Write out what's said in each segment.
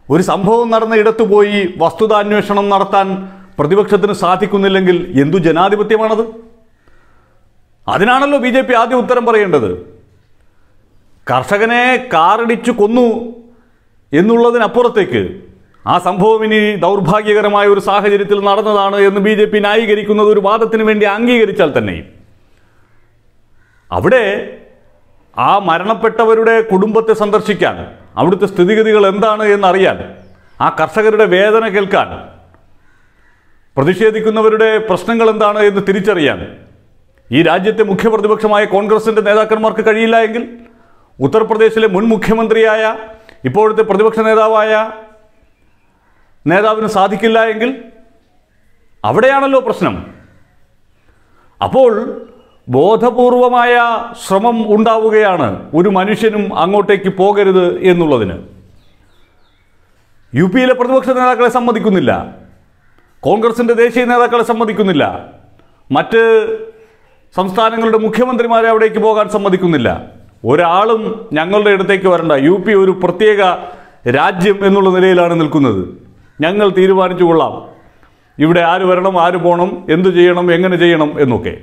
ഒരു സംഭവം നടന്ന ഇടത്ത് പോയി വസ്തുതാന്വേഷണം നടത്താൻ പ്രതിപക്ഷത്തിന് സാധിക്കുന്നില്ലെങ്കിൽ എന്തു ജനാധിപത്യമാണത് അതിനാണല്ലോ ബി ജെ പി ആദ്യം ഉത്തരം പറയേണ്ടത് കർഷകനെ കാറിടിച്ചു കൊന്നു എന്നുള്ളതിനപ്പുറത്തേക്ക് ആ സംഭവം ഇനി ദൗർഭാഗ്യകരമായ ഒരു സാഹചര്യത്തിൽ നടന്നതാണ് എന്ന് ബി ജെ പി ന്യായീകരിക്കുന്നത് ഒരു വാദത്തിന് വേണ്ടി അംഗീകരിച്ചാൽ തന്നെയും അവിടെ ആ മരണപ്പെട്ടവരുടെ കുടുംബത്തെ സന്ദർശിക്കാൻ അവിടുത്തെ സ്ഥിതിഗതികൾ എന്താണ് എന്നറിയാൻ ആ കർഷകരുടെ വേദന കേൾക്കാൻ പ്രതിഷേധിക്കുന്നവരുടെ പ്രശ്നങ്ങൾ എന്താണ് എന്ന് തിരിച്ചറിയാൻ ഈ രാജ്യത്തെ മുഖ്യ പ്രതിപക്ഷമായ കോൺഗ്രസിന്റെ നേതാക്കന്മാർക്ക് കഴിയില്ല എങ്കിൽ ഉത്തർപ്രദേശിലെ മുൻ മുഖ്യമന്ത്രിയായ ഇപ്പോഴത്തെ പ്രതിപക്ഷ നേതാവായ നേതാവിന് സാധിക്കില്ല എങ്കിൽ അവിടെയാണല്ലോ പ്രശ്നം അപ്പോൾ ബോധപൂർവമായ ശ്രമം ഉണ്ടാവുകയാണ് ഒരു മനുഷ്യനും അങ്ങോട്ടേക്ക് പോകരുത് എന്നുള്ളതിന് യു പിയിലെ പ്രതിപക്ഷ നേതാക്കളെ സമ്മതിക്കുന്നില്ല കോൺഗ്രസിന്റെ ദേശീയ നേതാക്കളെ സമ്മതിക്കുന്നില്ല മറ്റ് സംസ്ഥാനങ്ങളുടെ മുഖ്യമന്ത്രിമാരെ അവിടേക്ക് പോകാൻ സമ്മതിക്കുന്നില്ല ഒരാളും ഞങ്ങളുടെ അടുത്തേക്ക് വരണ്ട യു പി ഒരു പ്രത്യേക രാജ്യം എന്നുള്ള നിലയിലാണ് നിൽക്കുന്നത് ഞങ്ങൾ തീരുമാനിച്ചു കൊള്ളാം ഇവിടെ ആര് വരണം ആര് പോകണം എന്തു ചെയ്യണം എങ്ങനെ ചെയ്യണം എന്നൊക്കെ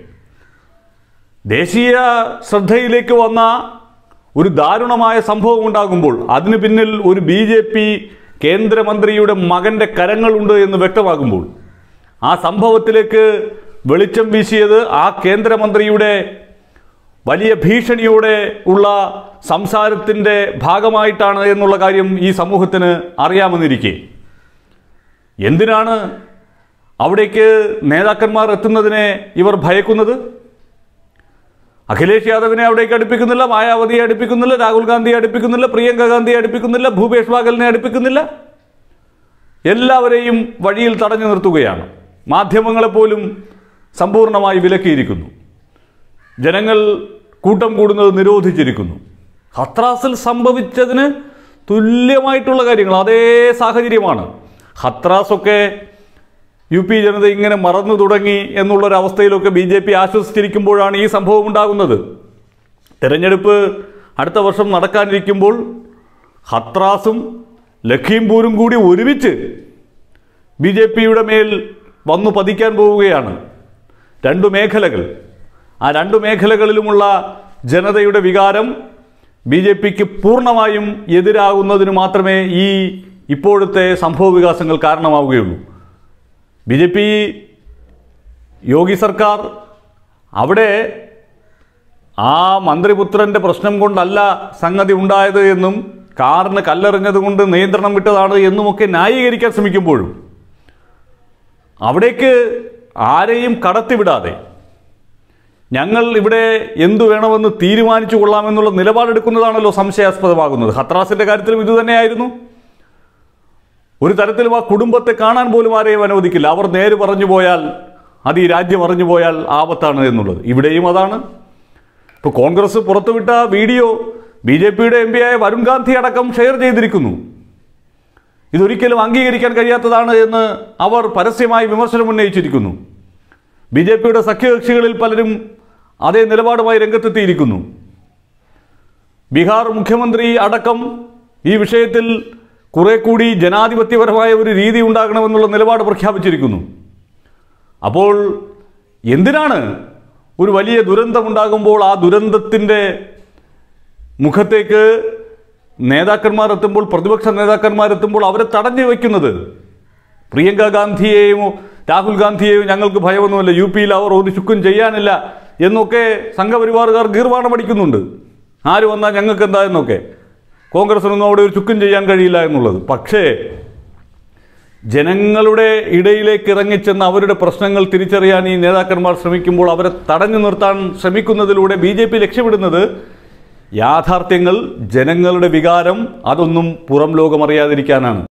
ദേശീയ ശ്രദ്ധയിലേക്ക് വന്ന ഒരു ദാരുണമായ സംഭവം ഉണ്ടാകുമ്പോൾ അതിന് പിന്നിൽ ഒരു ബി ജെ പി കേന്ദ്രമന്ത്രിയുടെ മകന്റെ കരങ്ങളുണ്ട് എന്ന് വ്യക്തമാകുമ്പോൾ ആ സംഭവത്തിലേക്ക് വെളിച്ചം വീശിയത് ആ കേന്ദ്രമന്ത്രിയുടെ വലിയ ഭീഷണിയോടെ ഉള്ള സംസാരത്തിൻ്റെ ഭാഗമായിട്ടാണ് എന്നുള്ള കാര്യം ഈ സമൂഹത്തിന് അറിയാമെന്നിരിക്കെ എന്തിനാണ് അവിടേക്ക് നേതാക്കന്മാർ എത്തുന്നതിനെ ഇവർ ഭയക്കുന്നത് അഖിലേഷ് യാദവിനെ അവിടേക്ക് അടുപ്പിക്കുന്നില്ല മായാവതിയെ അടുപ്പിക്കുന്നില്ല രാഹുൽ ഗാന്ധിയെ അടുപ്പിക്കുന്നില്ല പ്രിയങ്ക ഗാന്ധിയെ അടുപ്പിക്കുന്നില്ല ഭൂപേഷ് ബാഗലിനെ അടുപ്പിക്കുന്നില്ല എല്ലാവരെയും വഴിയിൽ തടഞ്ഞു നിർത്തുകയാണ് മാധ്യമങ്ങളെപ്പോലും സമ്പൂർണ്ണമായി വിലക്കിയിരിക്കുന്നു ജനങ്ങൾ കൂട്ടം കൂടുന്നത് നിരോധിച്ചിരിക്കുന്നു ഹത്രാസിൽ സംഭവിച്ചതിന് തുല്യമായിട്ടുള്ള കാര്യങ്ങൾ അതേ സാഹചര്യമാണ് ഹത്രാസൊക്കെ യു പി ജനത ഇങ്ങനെ മറന്നു തുടങ്ങി എന്നുള്ളൊരവസ്ഥയിലൊക്കെ ബി ജെ പി ആശ്വസിച്ചിരിക്കുമ്പോഴാണ് ഈ സംഭവം ഉണ്ടാകുന്നത് തെരഞ്ഞെടുപ്പ് അടുത്ത വർഷം നടക്കാനിരിക്കുമ്പോൾ ഹത്രാസും ലഖീംപൂരും കൂടി ഒരുമിച്ച് ബി ജെ പിയുടെ മേൽ വന്നു പതിക്കാൻ പോവുകയാണ് രണ്ടു മേഖലകൾ ആ രണ്ടു മേഖലകളിലുമുള്ള ജനതയുടെ വികാരം ബി ജെ പിക്ക് പൂർണ്ണമായും എതിരാകുന്നതിന് മാത്രമേ ഈ ഇപ്പോഴത്തെ സംഭവ വികാസങ്ങൾ കാരണമാവുകയുള്ളൂ ബി ജെ പി യോഗി സർക്കാർ അവിടെ ആ മന്ത്രിപുത്രന്റെ പ്രശ്നം കൊണ്ടല്ല സംഗതി ഉണ്ടായത് എന്നും കാറിന് കല്ലെറിഞ്ഞത് കൊണ്ട് നിയന്ത്രണം വിട്ടതാണ് എന്നുമൊക്കെ ന്യായീകരിക്കാൻ ശ്രമിക്കുമ്പോഴും അവിടേക്ക് ആരെയും കടത്തിവിടാതെ ഞങ്ങൾ ഇവിടെ എന്തു വേണമെന്ന് തീരുമാനിച്ചു കൊള്ളാമെന്നുള്ള നിലപാടെടുക്കുന്നതാണല്ലോ സംശയാസ്പദമാകുന്നത് ഹത്രാസിന്റെ കാര്യത്തിലും ഇതുതന്നെയായിരുന്നു ഒരു തരത്തിലും ആ കുടുംബത്തെ കാണാൻ പോലും ആരെയും അനുവദിക്കില്ല അവർ നേര് പറഞ്ഞു പോയാൽ അത് ഈ രാജ്യം അറിഞ്ഞു പോയാൽ ആപത്താണ് എന്നുള്ളത് ഇവിടെയും അതാണ് ഇപ്പോൾ കോൺഗ്രസ് പുറത്തുവിട്ട വീഡിയോ ബി ജെ പിയുടെ എം പിയായ വരുൺ ഗാന്ധി അടക്കം ഷെയർ ചെയ്തിരിക്കുന്നു ഇതൊരിക്കലും അംഗീകരിക്കാൻ കഴിയാത്തതാണ് എന്ന് അവർ പരസ്യമായി വിമർശനം ഉന്നയിച്ചിരിക്കുന്നു ബി ജെ പിയുടെ സഖ്യകക്ഷികളിൽ പലരും അതേ നിലപാടുമായി രംഗത്തെത്തിയിരിക്കുന്നു ബീഹാർ മുഖ്യമന്ത്രി അടക്കം ഈ വിഷയത്തിൽ കുറെ കൂടി ജനാധിപത്യപരമായ ഒരു രീതി ഉണ്ടാകണമെന്നുള്ള നിലപാട് പ്രഖ്യാപിച്ചിരിക്കുന്നു അപ്പോൾ എന്തിനാണ് ഒരു വലിയ ദുരന്തമുണ്ടാകുമ്പോൾ ആ ദുരന്തത്തിൻ്റെ മുഖത്തേക്ക് നേതാക്കന്മാർ എത്തുമ്പോൾ പ്രതിപക്ഷ നേതാക്കന്മാർ എത്തുമ്പോൾ അവരെ തടഞ്ഞു വയ്ക്കുന്നത് പ്രിയങ്ക ഗാന്ധിയെയും രാഹുൽ ഗാന്ധിയെയും ഞങ്ങൾക്ക് ഭയമൊന്നുമില്ല യു പിയിൽ അവർ ഒരു ചുക്കും ചെയ്യാനില്ല എന്നൊക്കെ സംഘപരിവാറുകാർ ഗീർവാണം അടിക്കുന്നുണ്ട് ആര് വന്നാൽ ഞങ്ങൾക്ക് എന്താ എന്നൊക്കെ കോൺഗ്രസിനൊന്നും അവിടെ ഒരു ചുക്കും ചെയ്യാൻ കഴിയില്ല എന്നുള്ളത് പക്ഷേ ജനങ്ങളുടെ ഇടയിലേക്ക് ഇറങ്ങിച്ചെന്ന് അവരുടെ പ്രശ്നങ്ങൾ തിരിച്ചറിയാൻ ഈ നേതാക്കന്മാർ ശ്രമിക്കുമ്പോൾ അവരെ തടഞ്ഞു നിർത്താൻ ശ്രമിക്കുന്നതിലൂടെ ബി ജെ പി ലക്ഷ്യമിടുന്നത് യാഥാർത്ഥ്യങ്ങൾ ജനങ്ങളുടെ വികാരം അതൊന്നും പുറം ലോകമറിയാതിരിക്കാനാണ്